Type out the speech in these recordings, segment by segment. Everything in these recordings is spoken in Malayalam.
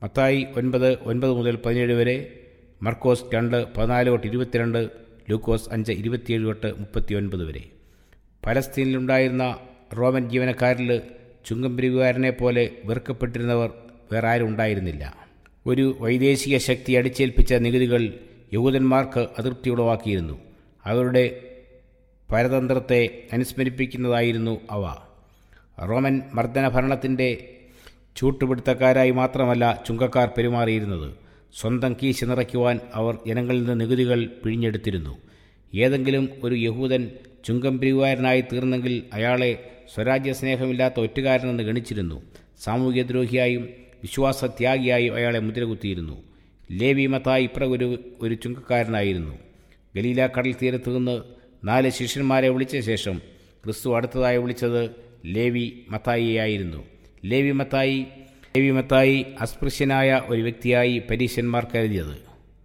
മത്തായി ഒൻപത് ഒൻപത് മുതൽ പതിനേഴ് വരെ മർക്കോസ് രണ്ട് പതിനാല് തൊട്ട് ഇരുപത്തിരണ്ട് ലൂക്കോസ് അഞ്ച് ഇരുപത്തിയേഴ് തൊട്ട് മുപ്പത്തി ഒൻപത് വരെ പലസ്തീനിലുണ്ടായിരുന്ന റോമൻ ജീവനക്കാരിൽ ചുങ്കം പിരിവുകാരനെ പോലെ വെറുക്കപ്പെട്ടിരുന്നവർ വേറെ ആരും ഉണ്ടായിരുന്നില്ല ഒരു വൈദേശിക ശക്തി അടിച്ചേൽപ്പിച്ച നികുതികൾ യഹൂദന്മാർക്ക് അതൃപ്തി ഉളവാക്കിയിരുന്നു അവരുടെ പരതന്ത്രത്തെ അനുസ്മരിപ്പിക്കുന്നതായിരുന്നു അവ റോമൻ മർദ്ദന ഭരണത്തിൻ്റെ ചൂട്ടുപിടുത്തക്കാരായി മാത്രമല്ല ചുങ്കക്കാർ പെരുമാറിയിരുന്നത് സ്വന്തം കീശ നിറയ്ക്കുവാൻ അവർ ജനങ്ങളിൽ നിന്ന് നികുതികൾ പിഴിഞ്ഞെടുത്തിരുന്നു ഏതെങ്കിലും ഒരു യഹൂദൻ ചുങ്കം പിരിവുകാരനായി തീർന്നെങ്കിൽ അയാളെ സ്വരാജ്യ സ്നേഹമില്ലാത്ത ഒറ്റുകാരനെന്ന് ഗണിച്ചിരുന്നു സാമൂഹ്യദ്രോഹിയായും വിശ്വാസത്യാഗിയായും അയാളെ മുദ്രകുത്തിയിരുന്നു ലേവി മത്തായി ഇപ്ര ഒരു ഒരു ചുങ്കക്കാരനായിരുന്നു ഗലീല കടൽ തീരത്ത് നിന്ന് നാല് ശിഷ്യന്മാരെ വിളിച്ച ശേഷം ക്രിസ്തു അടുത്തതായി വിളിച്ചത് ലേവി മത്തായിയായിരുന്നു ലേവി മത്തായി ലേവി മത്തായി അസ്പൃശ്യനായ ഒരു വ്യക്തിയായി പരീശന്മാർ കരുതിയത്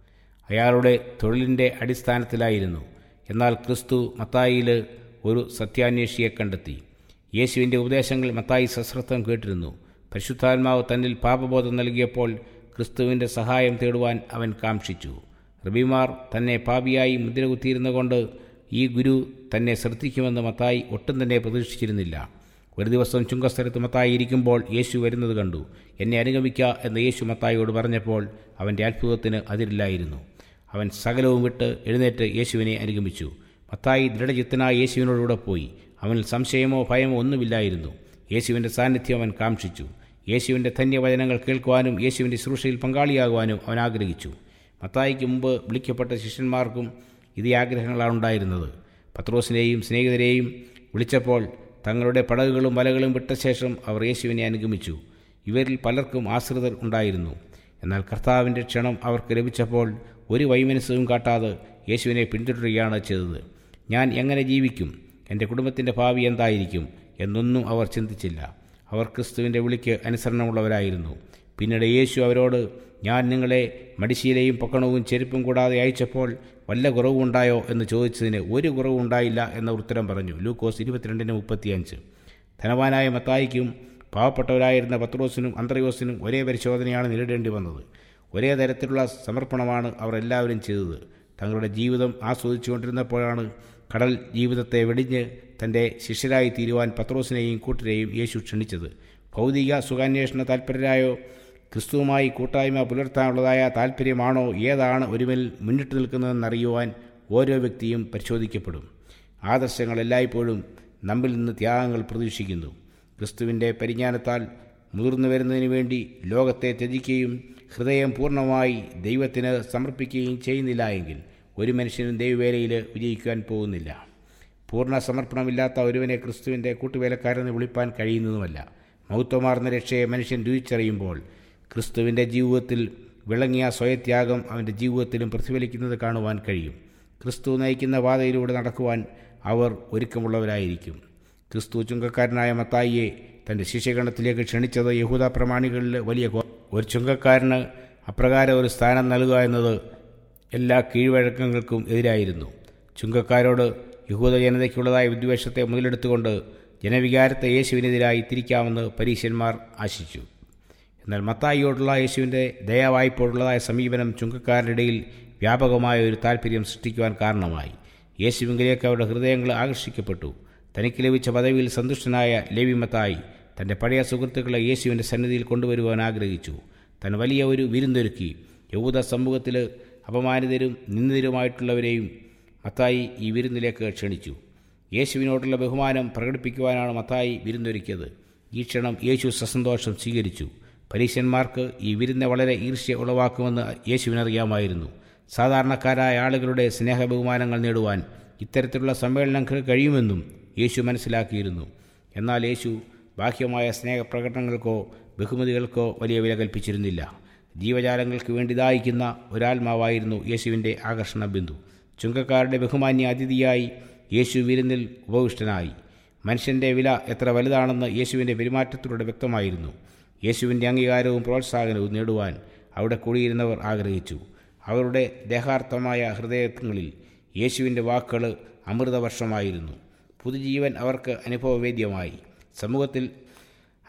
അയാളുടെ തൊഴിലിൻ്റെ അടിസ്ഥാനത്തിലായിരുന്നു എന്നാൽ ക്രിസ്തു മത്തായിയിൽ ഒരു സത്യാന്വേഷിയെ കണ്ടെത്തി യേശുവിൻ്റെ ഉപദേശങ്ങൾ മത്തായി സശ്രദ്ധം കേട്ടിരുന്നു പരിശുദ്ധാത്മാവ് തന്നിൽ പാപബോധം നൽകിയപ്പോൾ ക്രിസ്തുവിൻ്റെ സഹായം തേടുവാൻ അവൻ കാക്ഷിച്ചു റബിമാർ തന്നെ പാപിയായി മുദ്രകുത്തിയിരുന്നുകൊണ്ട് ഈ ഗുരു തന്നെ ശ്രദ്ധിക്കുമെന്ന് മത്തായി ഒട്ടും തന്നെ പ്രതീക്ഷിച്ചിരുന്നില്ല ഒരു ദിവസം ചുങ്കസ്ഥലത്ത് മത്തായി ഇരിക്കുമ്പോൾ യേശു വരുന്നത് കണ്ടു എന്നെ അനുഗമിക്ക എന്ന് യേശു മത്തായിയോട് പറഞ്ഞപ്പോൾ അവൻ്റെ അത്ഭുതത്തിന് അതിരില്ലായിരുന്നു അവൻ സകലവും വിട്ട് എഴുന്നേറ്റ് യേശുവിനെ അനുഗമിച്ചു മത്തായി ദൃഢചിത്തനായ യേശുവിനോടുകൂടെ പോയി അവനിൽ സംശയമോ ഭയമോ ഒന്നുമില്ലായിരുന്നു യേശുവിൻ്റെ സാന്നിധ്യം അവൻ കാക്ഷിച്ചു യേശുവിൻ്റെ ധന്യവചനങ്ങൾ കേൾക്കുവാനും യേശുവിൻ്റെ ശുശ്രൂഷയിൽ പങ്കാളിയാകുവാനും അവൻ ആഗ്രഹിച്ചു മത്തായിക്ക് മുമ്പ് വിളിക്കപ്പെട്ട ശിഷ്യന്മാർക്കും ഇതേ ആഗ്രഹങ്ങളാണ് ഉണ്ടായിരുന്നത് പത്രോസിനെയും സ്നേഹിതരെയും വിളിച്ചപ്പോൾ തങ്ങളുടെ പടകുകളും വലകളും വിട്ട ശേഷം അവർ യേശുവിനെ അനുഗമിച്ചു ഇവരിൽ പലർക്കും ആശ്രിതർ ഉണ്ടായിരുന്നു എന്നാൽ കർത്താവിൻ്റെ ക്ഷണം അവർക്ക് ലഭിച്ചപ്പോൾ ഒരു വൈമനസ്സവും കാട്ടാതെ യേശുവിനെ പിന്തുടരുകയാണ് ചെയ്തത് ഞാൻ എങ്ങനെ ജീവിക്കും എൻ്റെ കുടുംബത്തിൻ്റെ ഭാവി എന്തായിരിക്കും എന്നൊന്നും അവർ ചിന്തിച്ചില്ല അവർ ക്രിസ്തുവിൻ്റെ വിളിക്ക് അനുസരണമുള്ളവരായിരുന്നു പിന്നീട് യേശു അവരോട് ഞാൻ നിങ്ങളെ മടിശീലയും പൊക്കണവും ചെരുപ്പും കൂടാതെ അയച്ചപ്പോൾ വല്ല കുറവുണ്ടായോ എന്ന് ചോദിച്ചതിന് ഒരു കുറവും ഉണ്ടായില്ല എന്ന ഉത്തരം പറഞ്ഞു ലൂക്കോസ് ഇരുപത്തിരണ്ടിന് മുപ്പത്തിയഞ്ച് ധനവാനായ മത്തായിക്കും പാവപ്പെട്ടവരായിരുന്ന പത്രോസിനും അന്ത്രയോസിനും ഒരേ പരിശോധനയാണ് നേരിടേണ്ടി വന്നത് ഒരേ തരത്തിലുള്ള സമർപ്പണമാണ് അവർ എല്ലാവരും ചെയ്തത് തങ്ങളുടെ ജീവിതം ആസ്വദിച്ചുകൊണ്ടിരുന്നപ്പോഴാണ് കടൽ ജീവിതത്തെ വെടിഞ്ഞ് തൻ്റെ ശിഷ്യരായി തീരുവാൻ പത്രോസിനെയും കൂട്ടരെയും യേശു ക്ഷണിച്ചത് ഭൗതിക സുഖാന്വേഷണ താൽപ്പര്യരായോ ക്രിസ്തുവുമായി കൂട്ടായ്മ പുലർത്താനുള്ളതായ താൽപ്പര്യമാണോ ഏതാണ് ഒരുവൽ മുന്നിട്ട് നിൽക്കുന്നതെന്നറിയുവാൻ ഓരോ വ്യക്തിയും പരിശോധിക്കപ്പെടും ആദർശങ്ങൾ എല്ലായ്പ്പോഴും നമ്മിൽ നിന്ന് ത്യാഗങ്ങൾ പ്രതീക്ഷിക്കുന്നു ക്രിസ്തുവിൻ്റെ പരിജ്ഞാനത്താൽ മുതിർന്നു വരുന്നതിന് വേണ്ടി ലോകത്തെ ത്യജിക്കുകയും ഹൃദയം പൂർണ്ണമായി ദൈവത്തിന് സമർപ്പിക്കുകയും ചെയ്യുന്നില്ല എങ്കിൽ ഒരു മനുഷ്യനും ദൈവവേലയിൽ വിജയിക്കുവാൻ പോകുന്നില്ല പൂർണ്ണ സമർപ്പണമില്ലാത്ത ഒരുവനെ ക്രിസ്തുവിൻ്റെ കൂട്ടുവേലക്കാരെന്ന് വിളിപ്പാൻ കഴിയുന്നതുമല്ല മൗത്വമാർന്ന രക്ഷയെ മനുഷ്യൻ രുചിച്ചറിയുമ്പോൾ ക്രിസ്തുവിൻ്റെ ജീവിതത്തിൽ വിളങ്ങിയ സ്വയത്യാഗം അവൻ്റെ ജീവിതത്തിലും പ്രതിഫലിക്കുന്നത് കാണുവാൻ കഴിയും ക്രിസ്തു നയിക്കുന്ന പാതയിലൂടെ നടക്കുവാൻ അവർ ഒരുക്കമുള്ളവരായിരിക്കും ക്രിസ്തു ചുങ്കക്കാരനായ മത്തായിയെ തൻ്റെ ശിഷ്യഗണത്തിലേക്ക് ക്ഷണിച്ചത് യഹൂദ പ്രമാണികളിൽ വലിയ ഒരു ചുങ്കക്കാരന് അപ്രകാരം ഒരു സ്ഥാനം നൽകുക എന്നത് എല്ലാ കീഴ്വഴക്കങ്ങൾക്കും എതിരായിരുന്നു ചുങ്കക്കാരോട് യഹൂദ ജനതയ്ക്കുള്ളതായ വിദ്വേഷത്തെ മുതലെടുത്തുകൊണ്ട് ജനവികാരത്തെ യേശുവിനെതിരായി തിരിക്കാമെന്ന് പരീശന്മാർ ആശിച്ചു എന്നാൽ മത്തായിയോടുള്ള യേശുവിൻ്റെ ദയാവായ്പോടുള്ളതായ സമീപനം ചുങ്കക്കാരുടെ ഇടയിൽ വ്യാപകമായ ഒരു താല്പര്യം സൃഷ്ടിക്കുവാൻ കാരണമായി യേശുവിങ്കിലേക്ക് അവരുടെ ഹൃദയങ്ങൾ ആകർഷിക്കപ്പെട്ടു തനിക്ക് ലഭിച്ച പദവിയിൽ സന്തുഷ്ടനായ ലേവി മത്തായി തൻ്റെ പഴയ സുഹൃത്തുക്കളെ യേശുവിൻ്റെ സന്നിധിയിൽ കൊണ്ടുവരുവാൻ ആഗ്രഹിച്ചു താൻ വലിയ ഒരു വിരുന്നൊരുക്കി യഹൂദ സമൂഹത്തിൽ അപമാനിതരും നിന്ദിതരുമായിട്ടുള്ളവരെയും മത്തായി ഈ വിരുന്നിലേക്ക് ക്ഷണിച്ചു യേശുവിനോടുള്ള ബഹുമാനം പ്രകടിപ്പിക്കുവാനാണ് മത്തായി വിരുന്നൊരുക്കിയത് ഈ ക്ഷണം യേശു സസന്തോഷം സ്വീകരിച്ചു പരീശന്മാർക്ക് ഈ വിരുന്ന് വളരെ ഈർഷ്യ ഉളവാക്കുമെന്ന് യേശുവിനറിയാമായിരുന്നു സാധാരണക്കാരായ ആളുകളുടെ സ്നേഹബഹുമാനങ്ങൾ നേടുവാൻ ഇത്തരത്തിലുള്ള സമ്മേളനങ്ങൾ കഴിയുമെന്നും യേശു മനസ്സിലാക്കിയിരുന്നു എന്നാൽ യേശു ബാഹ്യമായ സ്നേഹപ്രകടനങ്ങൾക്കോ ബഹുമതികൾക്കോ വലിയ വില കൽപ്പിച്ചിരുന്നില്ല ജീവജാലങ്ങൾക്ക് വേണ്ടി ദാഹിക്കുന്ന ഒരാത്മാവായിരുന്നു യേശുവിൻ്റെ ആകർഷണ ബിന്ദു ചുങ്കക്കാരുടെ ബഹുമാന്യ അതിഥിയായി യേശു വിരുന്നിൽ ഉപവിഷ്ടനായി മനുഷ്യൻ്റെ വില എത്ര വലുതാണെന്ന് യേശുവിൻ്റെ പെരുമാറ്റത്തിലൂടെ വ്യക്തമായിരുന്നു യേശുവിൻ്റെ അംഗീകാരവും പ്രോത്സാഹനവും നേടുവാൻ അവിടെ കൂടിയിരുന്നവർ ആഗ്രഹിച്ചു അവരുടെ ദേഹാർത്ഥമായ ഹൃദയങ്ങളിൽ യേശുവിൻ്റെ വാക്കുകൾ അമൃതവർഷമായിരുന്നു പുതുജീവൻ അവർക്ക് അനുഭവവേദ്യമായി സമൂഹത്തിൽ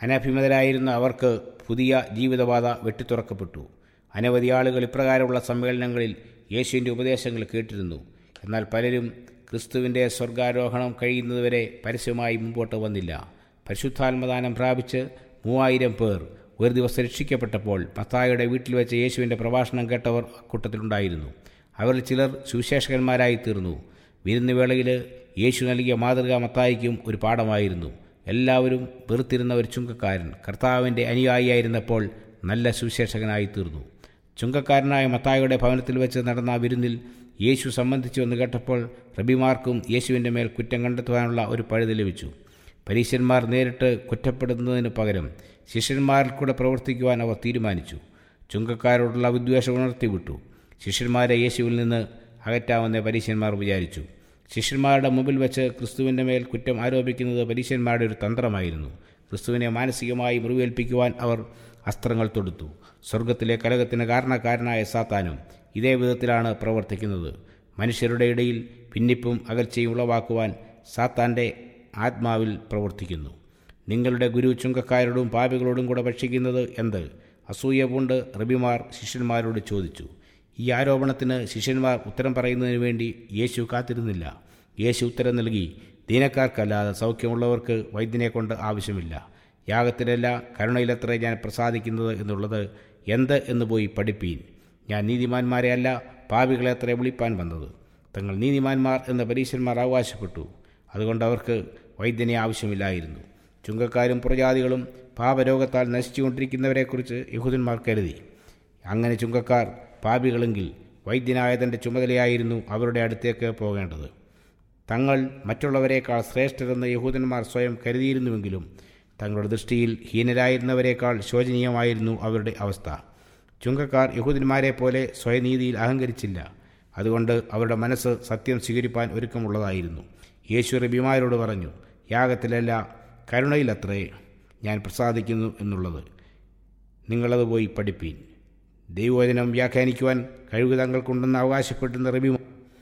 അനഭിമതരായിരുന്ന അവർക്ക് പുതിയ ജീവിതപാത വെട്ടിത്തുറക്കപ്പെട്ടു അനവധി ആളുകൾ ഇപ്രകാരമുള്ള സമ്മേളനങ്ങളിൽ യേശുവിൻ്റെ ഉപദേശങ്ങൾ കേട്ടിരുന്നു എന്നാൽ പലരും ക്രിസ്തുവിൻ്റെ സ്വർഗാരോഹണം കഴിയുന്നതുവരെ പരസ്യമായി മുമ്പോട്ട് വന്നില്ല പരിശുദ്ധാത്മദാനം പ്രാപിച്ച് മൂവായിരം പേർ ഒരു ദിവസം രക്ഷിക്കപ്പെട്ടപ്പോൾ മത്തായുടെ വീട്ടിൽ വെച്ച് യേശുവിൻ്റെ പ്രഭാഷണം കേട്ടവർ അക്കൂട്ടത്തിലുണ്ടായിരുന്നു അവരിൽ ചിലർ സുവിശേഷകന്മാരായി തീർന്നു വിരുന്നുവേളയിൽ യേശു നൽകിയ മാതൃക മത്തായിക്കും ഒരു പാഠമായിരുന്നു എല്ലാവരും വെറുത്തിരുന്ന ഒരു ചുങ്കക്കാരൻ കർത്താവിൻ്റെ അനുയായിയായിരുന്നപ്പോൾ നല്ല സുവിശേഷകനായി തീർന്നു ചുങ്കക്കാരനായ മത്തായുടെ ഭവനത്തിൽ വെച്ച് നടന്ന വിരുന്നിൽ യേശു സംബന്ധിച്ചു എന്ന് കേട്ടപ്പോൾ റബിമാർക്കും യേശുവിൻ്റെ മേൽ കുറ്റം കണ്ടെത്തുവാനുള്ള ഒരു പഴുത് ലഭിച്ചു പരീശന്മാർ നേരിട്ട് കുറ്റപ്പെടുന്നതിന് പകരം ശിഷ്യന്മാരിൽ കൂടെ പ്രവർത്തിക്കുവാൻ അവർ തീരുമാനിച്ചു ചുങ്കക്കാരോടുള്ള വിദ്വേഷം ഉണർത്തിവിട്ടു ശിഷ്യന്മാരെ യേശുവിൽ നിന്ന് അകറ്റാമെന്ന് പരീശന്മാർ വിചാരിച്ചു ശിഷ്യന്മാരുടെ മുമ്പിൽ വെച്ച് ക്രിസ്തുവിൻ്റെ മേൽ കുറ്റം ആരോപിക്കുന്നത് പരീശന്മാരുടെ ഒരു തന്ത്രമായിരുന്നു ക്രിസ്തുവിനെ മാനസികമായി മുറിവേൽപ്പിക്കുവാൻ അവർ അസ്ത്രങ്ങൾ തൊടുത്തു സ്വർഗത്തിലെ കലകത്തിന് കാരണക്കാരനായ സാത്താനും ഇതേ വിധത്തിലാണ് പ്രവർത്തിക്കുന്നത് മനുഷ്യരുടെ ഇടയിൽ ഭിന്നിപ്പും അകൽച്ചയും ഉളവാക്കുവാൻ സാത്താൻ്റെ ആത്മാവിൽ പ്രവർത്തിക്കുന്നു നിങ്ങളുടെ ഗുരു ചുങ്കക്കാരോടും പാപികളോടും കൂടെ ഭക്ഷിക്കുന്നത് എന്ത് അസൂയ പൂണ്ട് റബിമാർ ശിഷ്യന്മാരോട് ചോദിച്ചു ഈ ആരോപണത്തിന് ശിഷ്യന്മാർ ഉത്തരം പറയുന്നതിന് വേണ്ടി യേശു കാത്തിരുന്നില്ല യേശു ഉത്തരം നൽകി ദീനക്കാർക്കല്ലാതെ സൗഖ്യമുള്ളവർക്ക് വൈദ്യനെ കൊണ്ട് ആവശ്യമില്ല യാഗത്തിലല്ല കരുണയിലത്ര ഞാൻ പ്രസാദിക്കുന്നത് എന്നുള്ളത് എന്ത് എന്ന് പോയി പഠിപ്പീൻ ഞാൻ നീതിമാന്മാരെ അല്ല പാപികളെ അത്ര വിളിപ്പാൻ വന്നത് തങ്ങൾ നീതിമാന്മാർ എന്ന് പരീശന്മാർ അവകാശപ്പെട്ടു അതുകൊണ്ട് അവർക്ക് വൈദ്യനെ ആവശ്യമില്ലായിരുന്നു ചുങ്കക്കാരും പുറജാതികളും പാപരോഗത്താൽ നശിച്ചുകൊണ്ടിരിക്കുന്നവരെക്കുറിച്ച് യഹൂദന്മാർ കരുതി അങ്ങനെ ചുങ്കക്കാർ പാപികളെങ്കിൽ വൈദ്യനായ തൻ്റെ ചുമതലയായിരുന്നു അവരുടെ അടുത്തേക്ക് പോകേണ്ടത് തങ്ങൾ മറ്റുള്ളവരെക്കാൾ ശ്രേഷ്ഠരെന്ന് യഹൂദന്മാർ സ്വയം കരുതിയിരുന്നുവെങ്കിലും തങ്ങളുടെ ദൃഷ്ടിയിൽ ഹീനരായിരുന്നവരെക്കാൾ ശോചനീയമായിരുന്നു അവരുടെ അവസ്ഥ ചുങ്കക്കാർ യഹൂദന്മാരെ പോലെ സ്വയനീതിയിൽ അഹങ്കരിച്ചില്ല അതുകൊണ്ട് അവരുടെ മനസ്സ് സത്യം സ്വീകരിപ്പാൻ ഒരുക്കമുള്ളതായിരുന്നു യേശു റബിമാരോട് പറഞ്ഞു യാഗത്തിലല്ല കരുണയിലത്രേ ഞാൻ പ്രസാദിക്കുന്നു എന്നുള്ളത് നിങ്ങളത് പോയി പഠിപ്പീൻ ദൈവവചനം വ്യാഖ്യാനിക്കുവാൻ കഴിവ് തങ്ങൾക്കുണ്ടെന്ന് അവകാശപ്പെട്ടുന്ന റബി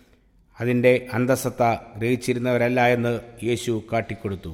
അതിൻ്റെ അന്തസത്ത ഗ്രഹിച്ചിരുന്നവരല്ല എന്ന് യേശു കാട്ടിക്കൊടുത്തു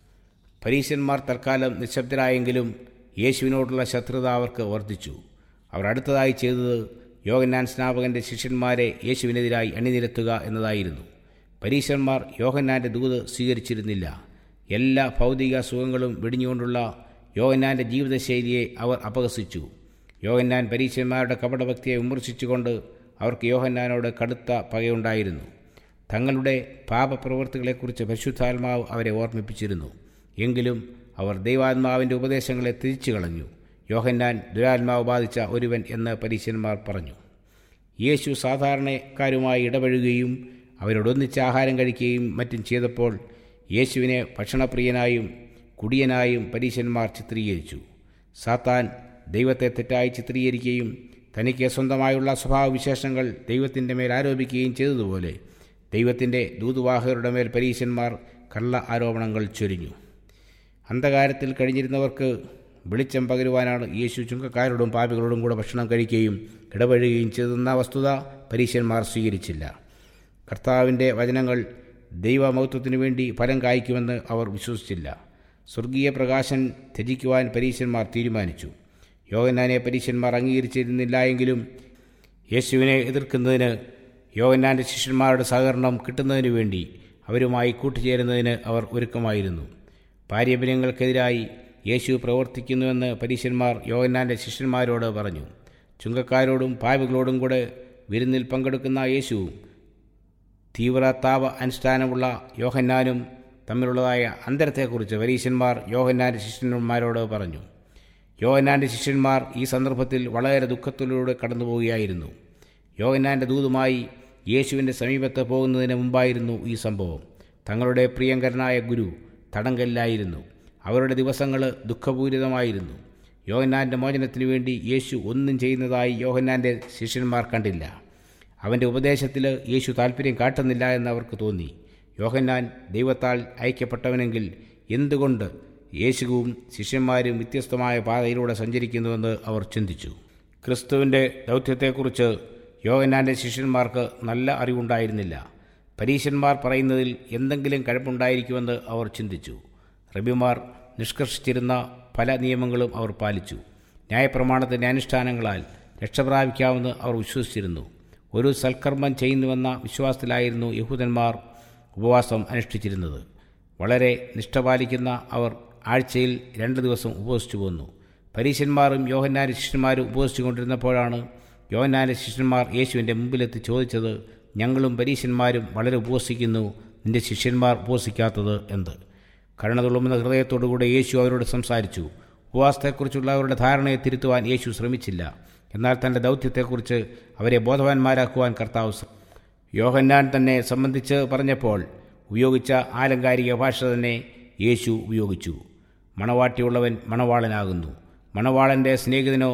പരീശന്മാർ തൽക്കാലം നിശബ്ദരായെങ്കിലും യേശുവിനോടുള്ള ശത്രുത അവർക്ക് വർദ്ധിച്ചു അവർ അടുത്തതായി ചെയ്തത് യോഹന്നാൻ സ്നാപകൻ്റെ ശിഷ്യന്മാരെ യേശുവിനെതിരായി അണിനിരത്തുക എന്നതായിരുന്നു പരീശന്മാർ യോഹന്നാൻ്റെ ദൂത് സ്വീകരിച്ചിരുന്നില്ല എല്ലാ ഭൗതിക സുഖങ്ങളും വെടിഞ്ഞുകൊണ്ടുള്ള യോഹന്നാൻ്റെ ജീവിതശൈലിയെ അവർ അപഹസിച്ചു യോഹന്നാൻ പരീശന്മാരുടെ കപടഭക്തിയെ വിമർശിച്ചുകൊണ്ട് അവർക്ക് യോഹന്നാനോട് കടുത്ത പകയുണ്ടായിരുന്നു തങ്ങളുടെ പാപപ്രവൃത്തികളെക്കുറിച്ച് പരിശുദ്ധാത്മാവ് അവരെ ഓർമ്മിപ്പിച്ചിരുന്നു എങ്കിലും അവർ ദൈവാത്മാവിൻ്റെ ഉപദേശങ്ങളെ തിരിച്ചു കളഞ്ഞു യോഹന്നാൻ ദുരാത്മാവ് ബാധിച്ച ഒരുവൻ എന്ന് പരീശന്മാർ പറഞ്ഞു യേശു സാധാരണക്കാരുമായി ഇടപഴകുകയും അവരോടൊന്നിച്ച് ആഹാരം കഴിക്കുകയും മറ്റും ചെയ്തപ്പോൾ യേശുവിനെ ഭക്ഷണപ്രിയനായും കുടിയനായും പരീശന്മാർ ചിത്രീകരിച്ചു സാത്താൻ ദൈവത്തെ തെറ്റായി ചിത്രീകരിക്കുകയും തനിക്ക് സ്വന്തമായുള്ള സ്വഭാവവിശേഷങ്ങൾ ദൈവത്തിൻ്റെ മേൽ ആരോപിക്കുകയും ചെയ്തതുപോലെ ദൈവത്തിൻ്റെ ദൂതുവാഹകരുടെ മേൽ പരീശന്മാർ കള്ള ആരോപണങ്ങൾ ചൊരിഞ്ഞു അന്ധകാരത്തിൽ കഴിഞ്ഞിരുന്നവർക്ക് വെളിച്ചം പകരുവാനാണ് യേശു ചുങ്കക്കാരോടും പാപികളോടും കൂടെ ഭക്ഷണം കഴിക്കുകയും ഇടപഴകുകയും ചെയ്തെന്ന വസ്തുത പരീശന്മാർ സ്വീകരിച്ചില്ല കർത്താവിൻ്റെ വചനങ്ങൾ ദൈവമൗത്വത്തിനു വേണ്ടി ഫലം കായ്ക്കുമെന്ന് അവർ വിശ്വസിച്ചില്ല സ്വർഗീയ പ്രകാശൻ ത്യജിക്കുവാൻ പരീശന്മാർ തീരുമാനിച്ചു യോഹന്നാനെ പരീശന്മാർ അംഗീകരിച്ചിരുന്നില്ല എങ്കിലും യേശുവിനെ എതിർക്കുന്നതിന് യോഹന്നാൻ്റെ ശിഷ്യന്മാരുടെ സഹകരണം കിട്ടുന്നതിനു വേണ്ടി അവരുമായി കൂട്ടുചേരുന്നതിന് അവർ ഒരുക്കമായിരുന്നു പാര്യപര്യങ്ങൾക്കെതിരായി യേശു പ്രവർത്തിക്കുന്നുവെന്ന് പരീശന്മാർ യോഹന്നാൻ്റെ ശിഷ്യന്മാരോട് പറഞ്ഞു ചുങ്കക്കാരോടും പാപികളോടും കൂടെ വിരുന്നിൽ പങ്കെടുക്കുന്ന യേശുവും തീവ്ര താപ അനുഷ്ഠാനമുള്ള യോഹന്നാനും തമ്മിലുള്ളതായ അന്തരത്തെക്കുറിച്ച് പരീശന്മാർ യോഹന്നാൻ്റെ ശിഷ്യന്മാരോട് പറഞ്ഞു യോഹന്നാൻ്റെ ശിഷ്യന്മാർ ഈ സന്ദർഭത്തിൽ വളരെ ദുഃഖത്തിലൂടെ കടന്നുപോവുകയായിരുന്നു യോഹന്നാൻ്റെ ദൂതുമായി യേശുവിൻ്റെ സമീപത്ത് പോകുന്നതിന് മുമ്പായിരുന്നു ഈ സംഭവം തങ്ങളുടെ പ്രിയങ്കരനായ ഗുരു തടങ്കലിലായിരുന്നു അവരുടെ ദിവസങ്ങൾ ദുഃഖപൂരിതമായിരുന്നു യോഹന്നാൻ്റെ മോചനത്തിനു വേണ്ടി യേശു ഒന്നും ചെയ്യുന്നതായി യോഹന്നാൻ്റെ ശിഷ്യന്മാർ കണ്ടില്ല അവൻ്റെ ഉപദേശത്തിൽ യേശു താല്പര്യം കാട്ടുന്നില്ല എന്ന് അവർക്ക് തോന്നി യോഹന്നാൻ ദൈവത്താൽ അയക്കപ്പെട്ടവനെങ്കിൽ എന്തുകൊണ്ട് യേശുവും ശിഷ്യന്മാരും വ്യത്യസ്തമായ പാതയിലൂടെ സഞ്ചരിക്കുന്നുവെന്ന് അവർ ചിന്തിച്ചു ക്രിസ്തുവിൻ്റെ ദൗത്യത്തെക്കുറിച്ച് യോഹന്നാൻ്റെ ശിഷ്യന്മാർക്ക് നല്ല അറിവുണ്ടായിരുന്നില്ല പരീശന്മാർ പറയുന്നതിൽ എന്തെങ്കിലും കഴപ്പുണ്ടായിരിക്കുമെന്ന് അവർ ചിന്തിച്ചു റബിമാർ നിഷ്കർഷിച്ചിരുന്ന പല നിയമങ്ങളും അവർ പാലിച്ചു ന്യായപ്രമാണത്തിൻ്റെ അനുഷ്ഠാനങ്ങളാൽ രക്ഷപ്രാപിക്കാമെന്ന് അവർ വിശ്വസിച്ചിരുന്നു ഒരു സൽക്കർമ്മം ചെയ്യുന്നുവെന്ന വിശ്വാസത്തിലായിരുന്നു യഹൂദന്മാർ ഉപവാസം അനുഷ്ഠിച്ചിരുന്നത് വളരെ നിഷ്ഠ പാലിക്കുന്ന അവർ ആഴ്ചയിൽ രണ്ട് ദിവസം ഉപവസിച്ചു പോന്നു പരീശന്മാരും യോഹന്നാൻ്റെ ശിഷ്യന്മാരും ഉപവസിച്ചു കൊണ്ടിരുന്നപ്പോഴാണ് യോഹന്നാൻ്റെ ശിഷ്യന്മാർ യേശുവിൻ്റെ മുമ്പിലെത്തി ചോദിച്ചത് ഞങ്ങളും പരീശന്മാരും വളരെ ഉപവസിക്കുന്നു നിന്റെ ശിഷ്യന്മാർ ഉപവസിക്കാത്തത് എന്ത് കരുണ തുളുമ്പുന്ന ഹൃദയത്തോടുകൂടെ യേശു അവരോട് സംസാരിച്ചു ഉപവാസത്തെക്കുറിച്ചുള്ള അവരുടെ ധാരണയെ തിരുത്തുവാൻ യേശു ശ്രമിച്ചില്ല എന്നാൽ തൻ്റെ ദൗത്യത്തെക്കുറിച്ച് അവരെ ബോധവാന്മാരാക്കുവാൻ കർത്താവ് ശ്ര- യോഹന്നാൻ തന്നെ സംബന്ധിച്ച് പറഞ്ഞപ്പോൾ ഉപയോഗിച്ച ആലങ്കാരിക ഭാഷ തന്നെ യേശു ഉപയോഗിച്ചു മണവാട്ടിയുള്ളവൻ മണവാളനാകുന്നു മണവാളൻ്റെ സ്നേഹിതനോ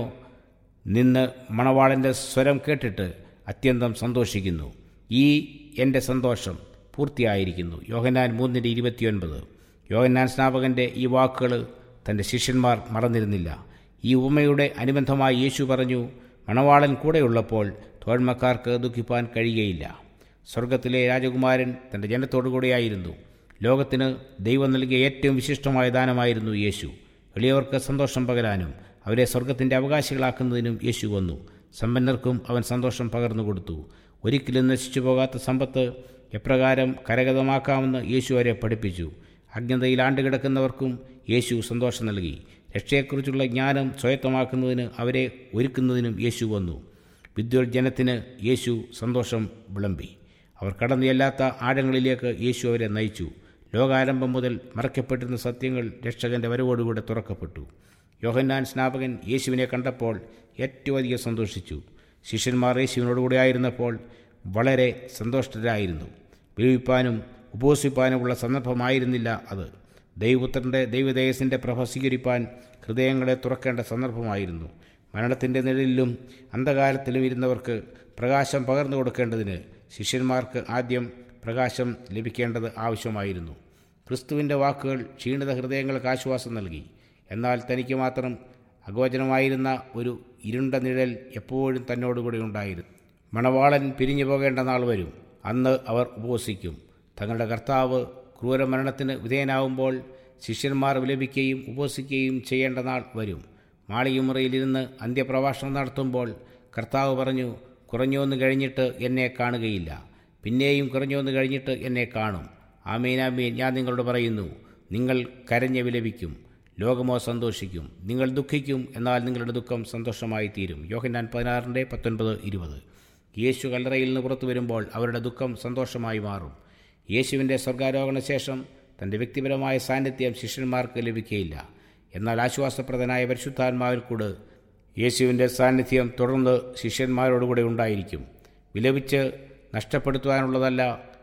നിന്ന് മണവാളൻ്റെ സ്വരം കേട്ടിട്ട് അത്യന്തം സന്തോഷിക്കുന്നു ഈ എൻ്റെ സന്തോഷം പൂർത്തിയായിരിക്കുന്നു യോഹന്നാൻ മൂന്നിൻ്റെ ഇരുപത്തിയൊൻപത് യോഹന്നാൻ സ്നാപകൻ്റെ ഈ വാക്കുകൾ തൻ്റെ ശിഷ്യന്മാർ മറന്നിരുന്നില്ല ഈ ഉപമയുടെ അനുബന്ധമായി യേശു പറഞ്ഞു മണവാളൻ കൂടെയുള്ളപ്പോൾ തോഴ്മക്കാർക്ക് ദുഃഖിപ്പാൻ കഴിയുകയില്ല സ്വർഗത്തിലെ രാജകുമാരൻ തൻ്റെ ജനത്തോടുകൂടെയായിരുന്നു ലോകത്തിന് ദൈവം നൽകിയ ഏറ്റവും വിശിഷ്ടമായ ദാനമായിരുന്നു യേശു എളിയവർക്ക് സന്തോഷം പകരാനും അവരെ സ്വർഗത്തിൻ്റെ അവകാശികളാക്കുന്നതിനും യേശു വന്നു സമ്പന്നർക്കും അവൻ സന്തോഷം പകർന്നു കൊടുത്തു ഒരിക്കലും നശിച്ചു പോകാത്ത സമ്പത്ത് എപ്രകാരം കരഗതമാക്കാമെന്ന് യേശു അവരെ പഠിപ്പിച്ചു അജ്ഞതയിൽ ആണ്ടുകിടക്കുന്നവർക്കും യേശു സന്തോഷം നൽകി രക്ഷയെക്കുറിച്ചുള്ള ജ്ഞാനം സ്വായത്തമാക്കുന്നതിന് അവരെ ഒരുക്കുന്നതിനും യേശു വന്നു വിദ്യോജനത്തിന് യേശു സന്തോഷം വിളമ്പി അവർ കടന്നു ചെല്ലാത്ത ആഴങ്ങളിലേക്ക് യേശു അവരെ നയിച്ചു ലോകാരംഭം മുതൽ മറയ്ക്കപ്പെട്ടിരുന്ന സത്യങ്ങൾ രക്ഷകന്റെ വരവോടുകൂടെ തുറക്കപ്പെട്ടു യോഹന്നാൻ സ്നാപകൻ യേശുവിനെ കണ്ടപ്പോൾ ഏറ്റവും അധികം സന്തോഷിച്ചു ശിഷ്യന്മാർ യേശുവിനോടുകൂടെ ആയിരുന്നപ്പോൾ വളരെ സന്തോഷിതരായിരുന്നു വിലപിപ്പാനും ഉപവസിപ്പാനുമുള്ള സന്ദർഭമായിരുന്നില്ല അത് ദൈവപുത്രൻ്റെ ദൈവതേജസിൻ്റെ പ്രഭ സ്വീകരിപ്പാൻ ഹൃദയങ്ങളെ തുറക്കേണ്ട സന്ദർഭമായിരുന്നു മരണത്തിൻ്റെ നിഴലിലും അന്ധകാരത്തിലും ഇരുന്നവർക്ക് പ്രകാശം പകർന്നു കൊടുക്കേണ്ടതിന് ശിഷ്യന്മാർക്ക് ആദ്യം പ്രകാശം ലഭിക്കേണ്ടത് ആവശ്യമായിരുന്നു ക്രിസ്തുവിൻ്റെ വാക്കുകൾ ക്ഷീണിത ഹൃദയങ്ങൾക്ക് ആശ്വാസം നൽകി എന്നാൽ തനിക്ക് മാത്രം അഗോചരമായിരുന്ന ഒരു ഇരുണ്ട നിഴൽ എപ്പോഴും തന്നോടുകൂടി ഉണ്ടായിരുന്നു മണവാളൻ പിരിഞ്ഞു പോകേണ്ട നാൾ വരും അന്ന് അവർ ഉപവസിക്കും തങ്ങളുടെ കർത്താവ് ക്രൂരമരണത്തിന് വിധേയനാവുമ്പോൾ ശിഷ്യന്മാർ വിലപിക്കുകയും ഉപവസിക്കുകയും ചെയ്യേണ്ട നാൾ വരും മാളികമുറിയിലിരുന്ന് അന്ത്യപ്രഭാഷണം നടത്തുമ്പോൾ കർത്താവ് പറഞ്ഞു കുറഞ്ഞൊന്ന് കഴിഞ്ഞിട്ട് എന്നെ കാണുകയില്ല പിന്നെയും കുറഞ്ഞൊന്ന് കഴിഞ്ഞിട്ട് എന്നെ കാണും ആമീനാമീൻ ഞാൻ നിങ്ങളോട് പറയുന്നു നിങ്ങൾ കരഞ്ഞ് വിലപിക്കും ലോകമോ സന്തോഷിക്കും നിങ്ങൾ ദുഃഖിക്കും എന്നാൽ നിങ്ങളുടെ ദുഃഖം സന്തോഷമായി തീരും യോഹന്നാൻ പതിനാറിൻ്റെ പത്തൊൻപത് ഇരുപത് യേശു കല്ലറയിൽ നിന്ന് പുറത്തു വരുമ്പോൾ അവരുടെ ദുഃഖം സന്തോഷമായി മാറും യേശുവിൻ്റെ സ്വർഗാരോഹണ ശേഷം തൻ്റെ വ്യക്തിപരമായ സാന്നിധ്യം ശിഷ്യന്മാർക്ക് ലഭിക്കുകയില്ല എന്നാൽ ആശ്വാസപ്രദനായ പരിശുദ്ധാത്മാവിൽ കൂടെ യേശുവിൻ്റെ സാന്നിധ്യം തുടർന്ന് ശിഷ്യന്മാരോടുകൂടെ ഉണ്ടായിരിക്കും വിലപിച്ച് നഷ്ടപ്പെടുത്തുവാനുള്ളതല്ല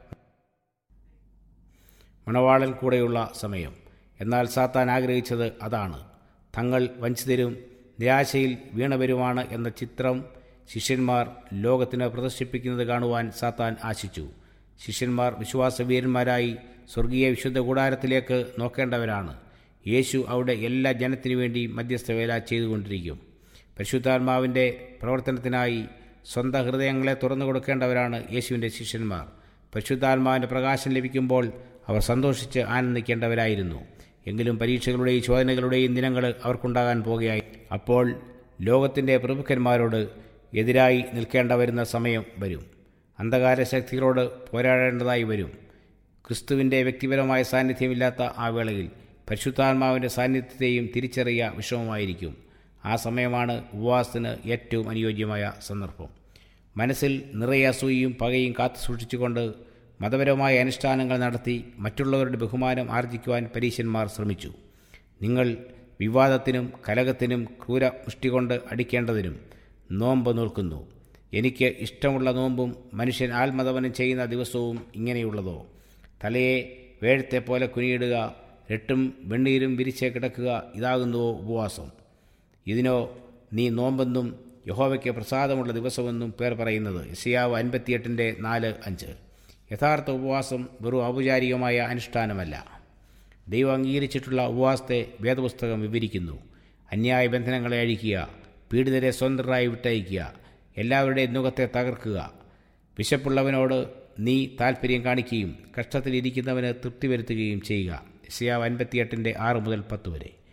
മണവാളൻ കൂടെയുള്ള സമയം എന്നാൽ സാത്താൻ ആഗ്രഹിച്ചത് അതാണ് തങ്ങൾ വഞ്ചിതരും നിരാശയിൽ വീണവരുമാണ് എന്ന ചിത്രം ശിഷ്യന്മാർ ലോകത്തിന് പ്രദർശിപ്പിക്കുന്നത് കാണുവാൻ സാത്താൻ ആശിച്ചു ശിഷ്യന്മാർ വിശ്വാസവീരന്മാരായി സ്വർഗീയ വിശുദ്ധ കൂടാരത്തിലേക്ക് നോക്കേണ്ടവരാണ് യേശു അവിടെ എല്ലാ ജനത്തിനു വേണ്ടി മധ്യസ്ഥ വേല ചെയ്തുകൊണ്ടിരിക്കും പരിശുദ്ധാത്മാവിൻ്റെ പ്രവർത്തനത്തിനായി സ്വന്തം ഹൃദയങ്ങളെ തുറന്നു കൊടുക്കേണ്ടവരാണ് യേശുവിൻ്റെ ശിഷ്യന്മാർ പരിശുദ്ധാത്മാവിൻ്റെ പ്രകാശം ലഭിക്കുമ്പോൾ അവർ സന്തോഷിച്ച് ആനന്ദിക്കേണ്ടവരായിരുന്നു എങ്കിലും പരീക്ഷകളുടെയും ചോദനകളുടെയും ദിനങ്ങൾ അവർക്കുണ്ടാകാൻ പോകുകയായി അപ്പോൾ ലോകത്തിൻ്റെ പ്രമുഖന്മാരോട് എതിരായി നിൽക്കേണ്ട വരുന്ന സമയം വരും അന്ധകാര ശക്തികളോട് പോരാടേണ്ടതായി വരും ക്രിസ്തുവിൻ്റെ വ്യക്തിപരമായ സാന്നിധ്യമില്ലാത്ത ആ വേളയിൽ പരിശുദ്ധാത്മാവിൻ്റെ സാന്നിധ്യത്തെയും തിരിച്ചറിയുക വിഷമമായിരിക്കും ആ സമയമാണ് ഉപവാസത്തിന് ഏറ്റവും അനുയോജ്യമായ സന്ദർഭം മനസ്സിൽ നിറയെ അസൂയയും പകയും കാത്തു സൂക്ഷിച്ചുകൊണ്ട് മതപരമായ അനുഷ്ഠാനങ്ങൾ നടത്തി മറ്റുള്ളവരുടെ ബഹുമാനം ആർജിക്കുവാൻ പരീശന്മാർ ശ്രമിച്ചു നിങ്ങൾ വിവാദത്തിനും കലകത്തിനും ക്രൂര മുഷ്ടി കൊണ്ട് അടിക്കേണ്ടതിനും നോമ്പ് നിൽക്കുന്നു എനിക്ക് ഇഷ്ടമുള്ള നോമ്പും മനുഷ്യൻ ആത്മതപനം ചെയ്യുന്ന ദിവസവും ഇങ്ങനെയുള്ളതോ തലയെ വേഴത്തെ പോലെ കുനിയിടുക രട്ടും വെണ്ണീരും വിരിച്ച് കിടക്കുക ഇതാകുന്നുവോ ഉപവാസം ഇതിനോ നീ നോമ്പെന്നും യഹോവയ്ക്ക് പ്രസാദമുള്ള ദിവസമെന്നും പേർ പറയുന്നത് ഇസയാവ് അൻപത്തിയെട്ടിൻ്റെ നാല് അഞ്ച് യഥാർത്ഥ ഉപവാസം വെറും ഔപചാരികമായ അനുഷ്ഠാനമല്ല ദൈവം അംഗീകരിച്ചിട്ടുള്ള ഉപവാസത്തെ വേദപുസ്തകം വിവരിക്കുന്നു അന്യായ ബന്ധനങ്ങളെ അഴിക്കുക പീഡിതരെ സ്വതന്ത്രരായി വിട്ടയക്കുക എല്ലാവരുടെയും നുഖത്തെ തകർക്കുക വിശപ്പുള്ളവനോട് നീ താൽപ്പര്യം കാണിക്കുകയും കഷ്ടത്തിലിരിക്കുന്നവന് തൃപ്തി വരുത്തുകയും ചെയ്യുക ഇസയാവ് അൻപത്തിയെട്ടിൻ്റെ ആറ് മുതൽ പത്ത് വരെ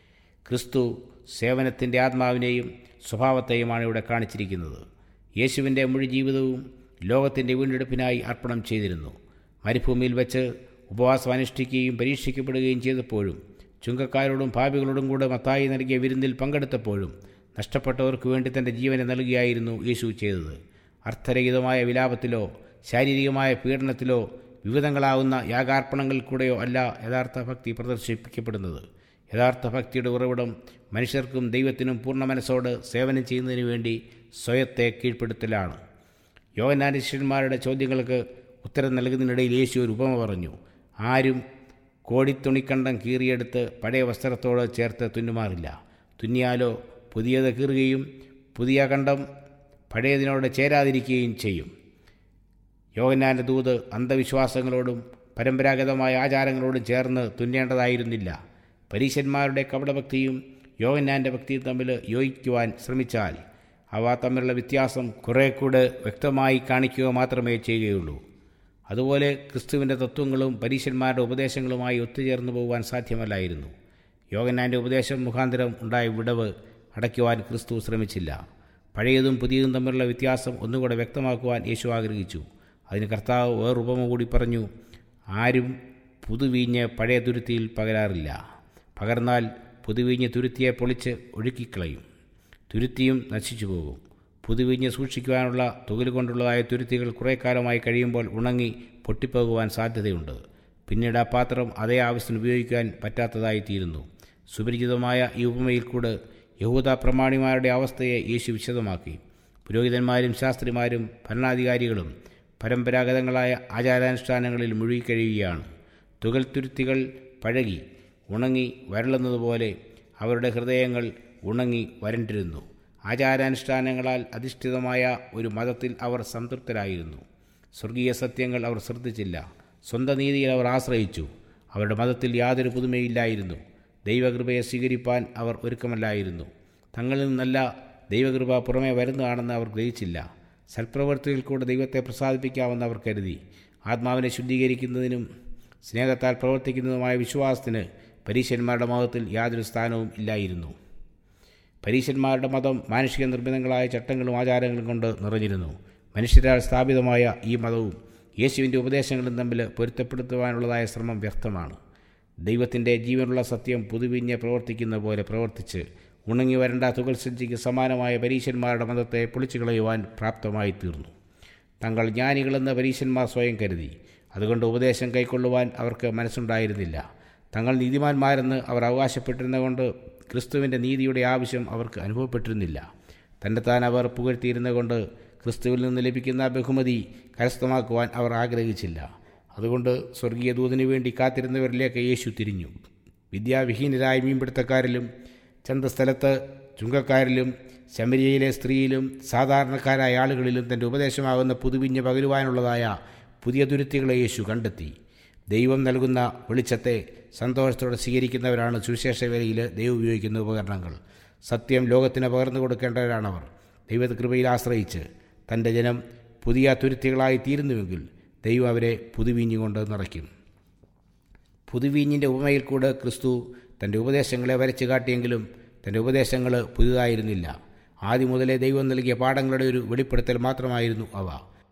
ക്രിസ്തു സേവനത്തിൻ്റെ ആത്മാവിനെയും സ്വഭാവത്തെയുമാണ് ഇവിടെ കാണിച്ചിരിക്കുന്നത് യേശുവിൻ്റെ മുഴു ജീവിതവും ലോകത്തിൻ്റെ വീണ്ടെടുപ്പിനായി അർപ്പണം ചെയ്തിരുന്നു മരുഭൂമിയിൽ വെച്ച് ഉപവാസം അനുഷ്ഠിക്കുകയും പരീക്ഷിക്കപ്പെടുകയും ചെയ്തപ്പോഴും ചുങ്കക്കാരോടും ഭാവികളോടും കൂടെ മത്തായി നൽകിയ വിരുന്നിൽ പങ്കെടുത്തപ്പോഴും നഷ്ടപ്പെട്ടവർക്ക് വേണ്ടി തൻ്റെ ജീവനെ നൽകുകയായിരുന്നു യേശു ചെയ്തത് അർത്ഥരഹിതമായ വിലാപത്തിലോ ശാരീരികമായ പീഡനത്തിലോ വിവിധങ്ങളാവുന്ന യാഗാർപ്പണങ്ങളിൽ കൂടെയോ അല്ല യഥാർത്ഥ ഭക്തി പ്രദർശിപ്പിക്കപ്പെടുന്നത് യഥാർത്ഥ ഭക്തിയുടെ ഉറവിടം മനുഷ്യർക്കും ദൈവത്തിനും പൂർണ്ണ മനസ്സോട് സേവനം ചെയ്യുന്നതിന് വേണ്ടി സ്വയത്തെ കീഴ്പ്പെടുത്തലാണ് യോഗനാരിഷ്യന്മാരുടെ ചോദ്യങ്ങൾക്ക് ഉത്തരം നൽകുന്നതിനിടയിൽ യേശു ഒരു ഉപമ പറഞ്ഞു ആരും കോടിത്തുണിക്കണ്ടം കീറിയെടുത്ത് പഴയ വസ്ത്രത്തോട് ചേർത്ത് തുന്നുമാറില്ല തുന്നിയാലോ പുതിയത് കീറുകയും പുതിയ കണ്ടം പഴയതിനോട് ചേരാതിരിക്കുകയും ചെയ്യും യോഗനാൻ്റെ ദൂത് അന്ധവിശ്വാസങ്ങളോടും പരമ്പരാഗതമായ ആചാരങ്ങളോടും ചേർന്ന് തുന്നേണ്ടതായിരുന്നില്ല പരീശന്മാരുടെ കപടഭക്തിയും യോഗനാൻ്റെ ഭക്തിയും തമ്മിൽ യോജിക്കുവാൻ ശ്രമിച്ചാൽ അവ തമ്മിലുള്ള വ്യത്യാസം കുറേ കൂടെ വ്യക്തമായി കാണിക്കുക മാത്രമേ ചെയ്യുകയുള്ളൂ അതുപോലെ ക്രിസ്തുവിൻ്റെ തത്വങ്ങളും പരീശന്മാരുടെ ഉപദേശങ്ങളുമായി ഒത്തുചേർന്ന് പോകുവാൻ സാധ്യമല്ലായിരുന്നു യോഗനാൻ്റെ ഉപദേശം മുഖാന്തരം ഉണ്ടായ വിടവ് അടയ്ക്കുവാൻ ക്രിസ്തു ശ്രമിച്ചില്ല പഴയതും പുതിയതും തമ്മിലുള്ള വ്യത്യാസം ഒന്നുകൂടെ വ്യക്തമാക്കുവാൻ യേശു ആഗ്രഹിച്ചു അതിന് കർത്താവ് വേറുപമ കൂടി പറഞ്ഞു ആരും പുതുവീഞ്ഞ് പഴയ തുരുത്തിയിൽ പകരാറില്ല പകർന്നാൽ പുതുവീഞ്ഞ് തുരുത്തിയെ പൊളിച്ച് ഒഴുക്കിക്കളയും തുരുത്തിയും നശിച്ചു പോകും പുതുവീഞ്ഞ് സൂക്ഷിക്കുവാനുള്ള തുകൽ കൊണ്ടുള്ളതായ തുരുത്തികൾ കുറേ കാലമായി കഴിയുമ്പോൾ ഉണങ്ങി പൊട്ടിപ്പോകുവാൻ സാധ്യതയുണ്ട് പിന്നീട് ആ പാത്രം അതേ ആവശ്യത്തിന് ഉപയോഗിക്കാൻ പറ്റാത്തതായി തീരുന്നു സുപരിചിതമായ ഈ ഉപമയിൽ കൂടെ യഹൂദ പ്രമാണിമാരുടെ അവസ്ഥയെ യേശു വിശദമാക്കി പുരോഹിതന്മാരും ശാസ്ത്രിമാരും ഭരണാധികാരികളും പരമ്പരാഗതങ്ങളായ ആചാരാനുഷ്ഠാനങ്ങളിൽ മുഴുകിക്കഴിയുകയാണ് തുകൽ തുരുത്തികൾ പഴകി ഉണങ്ങി വരളുന്നതുപോലെ അവരുടെ ഹൃദയങ്ങൾ ഉണങ്ങി വരണ്ടിരുന്നു ആചാരാനുഷ്ഠാനങ്ങളാൽ അധിഷ്ഠിതമായ ഒരു മതത്തിൽ അവർ സംതൃപ്തരായിരുന്നു സ്വർഗീയ സത്യങ്ങൾ അവർ ശ്രദ്ധിച്ചില്ല സ്വന്തം നീതിയിൽ അവർ ആശ്രയിച്ചു അവരുടെ മതത്തിൽ യാതൊരു പുതുമയില്ലായിരുന്നു ദൈവകൃപയെ സ്വീകരിപ്പാൻ അവർ ഒരുക്കമല്ലായിരുന്നു തങ്ങളിൽ നിന്നല്ല ദൈവകൃപ പുറമേ വരുന്നതാണെന്ന് അവർ ഗ്രഹിച്ചില്ല സൽപ്രവൃത്തിയിൽ കൂടെ ദൈവത്തെ പ്രസാദിപ്പിക്കാമെന്ന് അവർ കരുതി ആത്മാവിനെ ശുദ്ധീകരിക്കുന്നതിനും സ്നേഹത്താൽ പ്രവർത്തിക്കുന്നതുമായ വിശ്വാസത്തിന് പരീശന്മാരുടെ മതത്തിൽ യാതൊരു സ്ഥാനവും ഇല്ലായിരുന്നു പരീശന്മാരുടെ മതം മാനുഷിക നിർമ്മിതങ്ങളായ ചട്ടങ്ങളും ആചാരങ്ങളും കൊണ്ട് നിറഞ്ഞിരുന്നു മനുഷ്യരാൽ സ്ഥാപിതമായ ഈ മതവും യേശുവിൻ്റെ ഉപദേശങ്ങളും തമ്മിൽ പൊരുത്തപ്പെടുത്തുവാനുള്ളതായ ശ്രമം വ്യക്തമാണ് ദൈവത്തിൻ്റെ ജീവനുള്ള സത്യം പുതുവിഞ്ഞ് പ്രവർത്തിക്കുന്ന പോലെ പ്രവർത്തിച്ച് ഉണങ്ങി വരേണ്ട തുകൽ സഞ്ചിക്ക് സമാനമായ പരീശന്മാരുടെ മതത്തെ പൊളിച്ചു കളയുവാൻ പ്രാപ്തമായി തീർന്നു തങ്ങൾ ജ്ഞാനികളെന്ന് പരീശന്മാർ സ്വയം കരുതി അതുകൊണ്ട് ഉപദേശം കൈക്കൊള്ളുവാൻ അവർക്ക് മനസ്സുണ്ടായിരുന്നില്ല തങ്ങൾ നീതിമാന്മാരെന്ന് അവർ അവകാശപ്പെട്ടിരുന്നതുകൊണ്ട് ക്രിസ്തുവിൻ്റെ നീതിയുടെ ആവശ്യം അവർക്ക് അനുഭവപ്പെട്ടിരുന്നില്ല തന്നെത്താൻ അവർ പുകഴ്ത്തിയിരുന്നതുകൊണ്ട് ക്രിസ്തുവിൽ നിന്ന് ലഭിക്കുന്ന ബഹുമതി കരസ്ഥമാക്കുവാൻ അവർ ആഗ്രഹിച്ചില്ല അതുകൊണ്ട് സ്വർഗീയ ദൂതിനു വേണ്ടി കാത്തിരുന്നവരിലേക്ക് യേശു തിരിഞ്ഞു വിദ്യാവിഹീനരായ മീൻപിടുത്തക്കാരിലും ചന്തസ്ഥലത്ത് ചുങ്കക്കാരിലും ശമരിയയിലെ സ്ത്രീയിലും സാധാരണക്കാരായ ആളുകളിലും തൻ്റെ ഉപദേശമാകുന്ന പുതുവിഞ്ഞ് പകരുവാനുള്ളതായ പുതിയ തുരുത്തികളെ യേശു കണ്ടെത്തി ദൈവം നൽകുന്ന വെളിച്ചത്തെ സന്തോഷത്തോടെ സ്വീകരിക്കുന്നവരാണ് സുവിശേഷ വേലയിൽ ദൈവം ഉപയോഗിക്കുന്ന ഉപകരണങ്ങൾ സത്യം ലോകത്തിന് പകർന്നു കൊടുക്കേണ്ടവരാണവർ ദൈവകൃപയിൽ ആശ്രയിച്ച് തൻ്റെ ജനം പുതിയ തുരുത്തികളായി തീരുന്നുവെങ്കിൽ ദൈവം അവരെ പുതുവീഞ്ഞ് കൊണ്ട് നിറയ്ക്കും പുതുവീഞ്ഞിൻ്റെ ഉപമയിൽ കൂടെ ക്രിസ്തു തൻ്റെ ഉപദേശങ്ങളെ വരച്ചു കാട്ടിയെങ്കിലും തൻ്റെ ഉപദേശങ്ങൾ പുതുതായിരുന്നില്ല ആദ്യം മുതലേ ദൈവം നൽകിയ പാഠങ്ങളുടെ ഒരു വെളിപ്പെടുത്തൽ മാത്രമായിരുന്നു അവ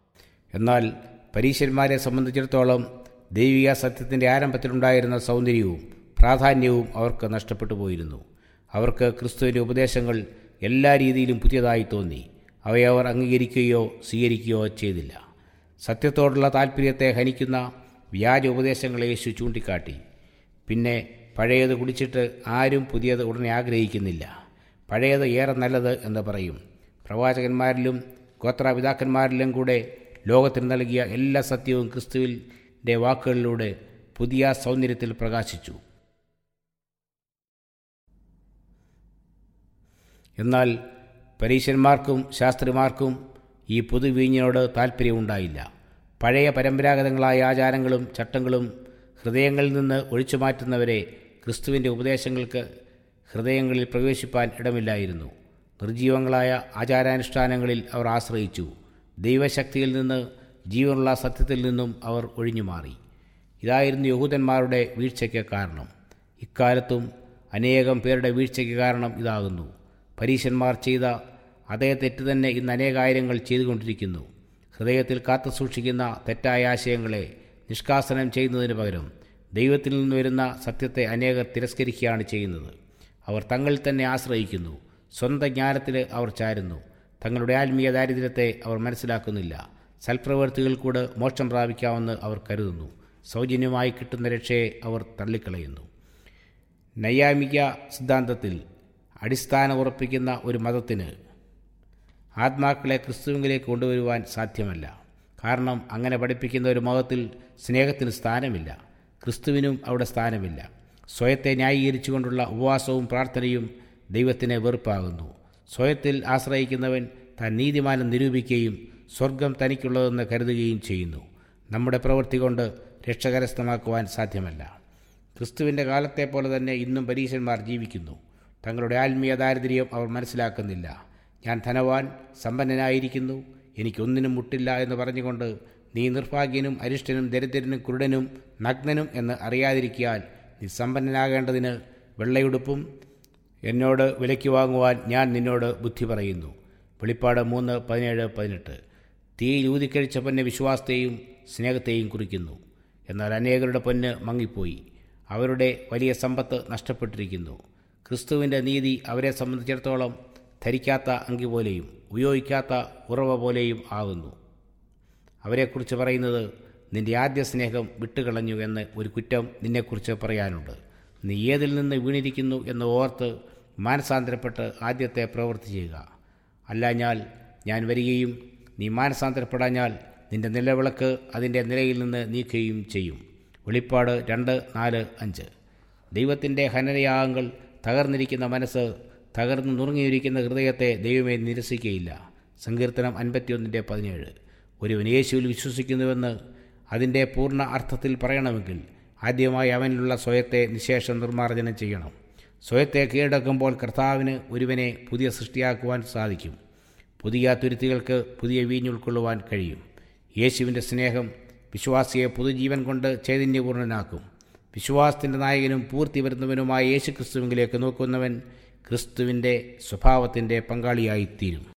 എന്നാൽ പരീശന്മാരെ സംബന്ധിച്ചിടത്തോളം ദൈവിക സത്യത്തിൻ്റെ ആരംഭത്തിലുണ്ടായിരുന്ന സൗന്ദര്യവും പ്രാധാന്യവും അവർക്ക് നഷ്ടപ്പെട്ടു പോയിരുന്നു അവർക്ക് ക്രിസ്തുവിൻ്റെ ഉപദേശങ്ങൾ എല്ലാ രീതിയിലും പുതിയതായി തോന്നി അവയെ അവർ അംഗീകരിക്കുകയോ സ്വീകരിക്കുകയോ ചെയ്തില്ല സത്യത്തോടുള്ള താല്പര്യത്തെ ഹനിക്കുന്ന വ്യാജ ഉപദേശങ്ങളെ യേശു ചൂണ്ടിക്കാട്ടി പിന്നെ പഴയത് കുടിച്ചിട്ട് ആരും പുതിയത് ഉടനെ ആഗ്രഹിക്കുന്നില്ല പഴയത് ഏറെ നല്ലത് എന്ന് പറയും പ്രവാചകന്മാരിലും ഗോത്രപിതാക്കന്മാരിലും കൂടെ ലോകത്തിന് നൽകിയ എല്ലാ സത്യവും ക്രിസ്തുവിൻ്റെ വാക്കുകളിലൂടെ പുതിയ സൗന്ദര്യത്തിൽ പ്രകാശിച്ചു എന്നാൽ പരീശന്മാർക്കും ശാസ്ത്രിമാർക്കും ഈ പുതുവീഞ്ഞിനോട് താല്പര്യമുണ്ടായില്ല പഴയ പരമ്പരാഗതങ്ങളായ ആചാരങ്ങളും ചട്ടങ്ങളും ഹൃദയങ്ങളിൽ നിന്ന് ഒഴിച്ചു മാറ്റുന്നവരെ ക്രിസ്തുവിൻ്റെ ഉപദേശങ്ങൾക്ക് ഹൃദയങ്ങളിൽ പ്രവേശിപ്പാൻ ഇടമില്ലായിരുന്നു നിർജീവങ്ങളായ ആചാരാനുഷ്ഠാനങ്ങളിൽ അവർ ആശ്രയിച്ചു ദൈവശക്തിയിൽ നിന്ന് ജീവനുള്ള സത്യത്തിൽ നിന്നും അവർ ഒഴിഞ്ഞു മാറി ഇതായിരുന്നു യഹൂദന്മാരുടെ വീഴ്ചയ്ക്ക് കാരണം ഇക്കാലത്തും അനേകം പേരുടെ വീഴ്ചയ്ക്ക് കാരണം ഇതാകുന്നു പരീശന്മാർ ചെയ്ത അതേ തെറ്റ് തന്നെ ഇന്ന് അനേകായിരങ്ങൾ ചെയ്തുകൊണ്ടിരിക്കുന്നു ഹൃദയത്തിൽ കാത്തു സൂക്ഷിക്കുന്ന തെറ്റായ ആശയങ്ങളെ നിഷ്കാസനം ചെയ്യുന്നതിന് പകരം ദൈവത്തിൽ നിന്ന് വരുന്ന സത്യത്തെ അനേകർ തിരസ്കരിക്കുകയാണ് ചെയ്യുന്നത് അവർ തങ്ങളിൽ തന്നെ ആശ്രയിക്കുന്നു സ്വന്തം ജ്ഞാനത്തിൽ അവർ ചാരുന്നു തങ്ങളുടെ ആത്മീയ ദാരിദ്ര്യത്തെ അവർ മനസ്സിലാക്കുന്നില്ല സൽപ്രവൃത്തികൾ കൂടെ മോക്ഷം പ്രാപിക്കാമെന്ന് അവർ കരുതുന്നു സൗജന്യമായി കിട്ടുന്ന രക്ഷയെ അവർ തള്ളിക്കളയുന്നു നൈയാമിക സിദ്ധാന്തത്തിൽ അടിസ്ഥാനം ഉറപ്പിക്കുന്ന ഒരു മതത്തിന് ആത്മാക്കളെ ക്രിസ്തുവിലേക്ക് കൊണ്ടുവരുവാൻ സാധ്യമല്ല കാരണം അങ്ങനെ പഠിപ്പിക്കുന്ന ഒരു മതത്തിൽ സ്നേഹത്തിന് സ്ഥാനമില്ല ക്രിസ്തുവിനും അവിടെ സ്ഥാനമില്ല സ്വയത്തെ ന്യായീകരിച്ചുകൊണ്ടുള്ള ഉപവാസവും പ്രാർത്ഥനയും ദൈവത്തിന് വെറുപ്പാകുന്നു സ്വയത്തിൽ ആശ്രയിക്കുന്നവൻ താൻ നീതിമാനം നിരൂപിക്കുകയും സ്വർഗം തനിക്കുള്ളതെന്ന് കരുതുകയും ചെയ്യുന്നു നമ്മുടെ പ്രവൃത്തി കൊണ്ട് രക്ഷ കരസ്ഥമാക്കുവാൻ സാധ്യമല്ല ക്രിസ്തുവിൻ്റെ കാലത്തെ പോലെ തന്നെ ഇന്നും പരീശന്മാർ ജീവിക്കുന്നു തങ്ങളുടെ ആത്മീയ ദാരിദ്ര്യം അവർ മനസ്സിലാക്കുന്നില്ല ഞാൻ ധനവാൻ സമ്പന്നനായിരിക്കുന്നു എനിക്കൊന്നിനും മുട്ടില്ല എന്ന് പറഞ്ഞുകൊണ്ട് നീ നിർഭാഗ്യനും അരിഷ്ടനും ദരിദ്രനും കുരുടനും നഗ്നനും എന്ന് അറിയാതിരിക്കാൻ നീ സമ്പന്നനാകേണ്ടതിന് വെള്ളയുടുപ്പും എന്നോട് വിലയ്ക്ക് വാങ്ങുവാൻ ഞാൻ നിന്നോട് ബുദ്ധി പറയുന്നു വെളിപ്പാട് മൂന്ന് പതിനേഴ് പതിനെട്ട് തീയിൽ ഊതിക്കഴിച്ച പൊന്ന് വിശ്വാസത്തെയും സ്നേഹത്തെയും കുറിക്കുന്നു എന്നാൽ അനേകരുടെ പൊന്ന് മങ്ങിപ്പോയി അവരുടെ വലിയ സമ്പത്ത് നഷ്ടപ്പെട്ടിരിക്കുന്നു ക്രിസ്തുവിൻ്റെ നീതി അവരെ സംബന്ധിച്ചിടത്തോളം ധരിക്കാത്ത അങ്കി പോലെയും ഉപയോഗിക്കാത്ത ഉറവ പോലെയും ആകുന്നു അവരെക്കുറിച്ച് പറയുന്നത് നിന്റെ ആദ്യ സ്നേഹം വിട്ടുകളഞ്ഞു എന്ന് ഒരു കുറ്റം നിന്നെക്കുറിച്ച് പറയാനുണ്ട് നീ ഏതിൽ നിന്ന് വീണിരിക്കുന്നു എന്ന് ഓർത്ത് മാനസാന്തരപ്പെട്ട് ആദ്യത്തെ പ്രവൃത്തി ചെയ്യുക അല്ലാഞ്ഞാൽ ഞാൻ വരികയും നീ മാനസാന്തരപ്പെടാഞ്ഞാൽ നിന്റെ നിലവിളക്ക് അതിൻ്റെ നിലയിൽ നിന്ന് നീക്കുകയും ചെയ്യും വെളിപ്പാട് രണ്ട് നാല് അഞ്ച് ദൈവത്തിൻ്റെ ഹനനയാഗങ്ങൾ തകർന്നിരിക്കുന്ന മനസ്സ് തകർന്നു നുറുങ്ങിയിരിക്കുന്ന ഹൃദയത്തെ ദൈവമേ നിരസിക്കുകയില്ല സങ്കീർത്തനം അൻപത്തിയൊന്നിൻ്റെ പതിനേഴ് ഒരുവൻ യേശുവിൽ വിശ്വസിക്കുന്നുവെന്ന് അതിൻ്റെ പൂർണ്ണ അർത്ഥത്തിൽ പറയണമെങ്കിൽ ആദ്യമായി അവനിലുള്ള സ്വയത്തെ നിശേഷം നിർമ്മാർജ്ജനം ചെയ്യണം സ്വയത്തെ കീഴടക്കുമ്പോൾ കർത്താവിന് ഒരുവനെ പുതിയ സൃഷ്ടിയാക്കുവാൻ സാധിക്കും പുതിയ തുരുത്തികൾക്ക് പുതിയ വീഞ്ഞുൾക്കൊള്ളുവാൻ കഴിയും യേശുവിൻ്റെ സ്നേഹം വിശ്വാസിയെ പുതുജീവൻ കൊണ്ട് ചൈതന്യപൂർണ്ണനാക്കും വിശ്വാസത്തിൻ്റെ നായകനും പൂർത്തി വരുന്നവനുമായ യേശു ക്രിസ്തുവിലേക്ക് നോക്കുന്നവൻ ക്രിസ്തുവിൻ്റെ സ്വഭാവത്തിൻ്റെ പങ്കാളിയായിത്തീരും